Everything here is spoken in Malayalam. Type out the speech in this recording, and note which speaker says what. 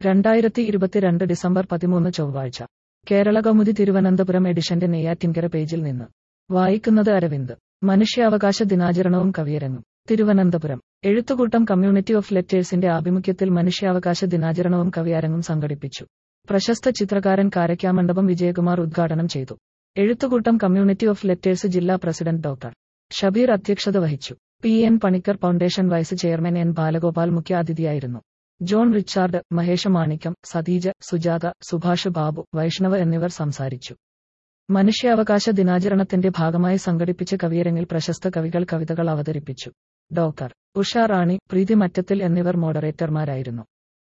Speaker 1: രണ്ടായിരത്തി ഇരുപത്തിരണ്ട് ഡിസംബർ പതിമൂന്ന് ചൊവ്വാഴ്ച കേരള കൗമുദി തിരുവനന്തപുരം എഡിഷന്റെ നെയ്യാറ്റിൻകര പേജിൽ നിന്ന് വായിക്കുന്നത് അരവിന്ദ് മനുഷ്യാവകാശ ദിനാചരണവും കവിയരങ്ങും തിരുവനന്തപുരം എഴുത്തുകൂട്ടം കമ്മ്യൂണിറ്റി ഓഫ് ലെറ്റേഴ്സിന്റെ ആഭിമുഖ്യത്തിൽ മനുഷ്യാവകാശ ദിനാചരണവും കവിയരങ്ങും സംഘടിപ്പിച്ചു പ്രശസ്ത ചിത്രകാരൻ കാരക്കാമണ്ഡപം വിജയകുമാർ ഉദ്ഘാടനം ചെയ്തു എഴുത്തുകൂട്ടം കമ്മ്യൂണിറ്റി ഓഫ് ലെറ്റേഴ്സ് ജില്ലാ പ്രസിഡന്റ് ഡോക്ടർ ഷബീർ അധ്യക്ഷത വഹിച്ചു P N Panicker foundation vice chairman N Balagopal മുഖ്യാതിഥിയായിരുന്നു ജോൺ റിച്ചാർഡ് മഹേഷ മാണിക്യം സതീജ സുജാത സുഭാഷ് ബാബു വൈഷ്ണവ് എന്നിവർ സംസാരിച്ചു മനുഷ്യാവകാശ ദിനാചരണത്തിന്റെ ഭാഗമായി സംഘടിപ്പിച്ച കവിയരങ്ങിൽ പ്രശസ്ത കവികൾ കവിതകൾ അവതരിപ്പിച്ചു ഡോക്ടർ ഉഷ റാണി പ്രീതി മറ്റത്തിൽ എന്നിവർ മോഡറേറ്റർമാരായിരുന്നു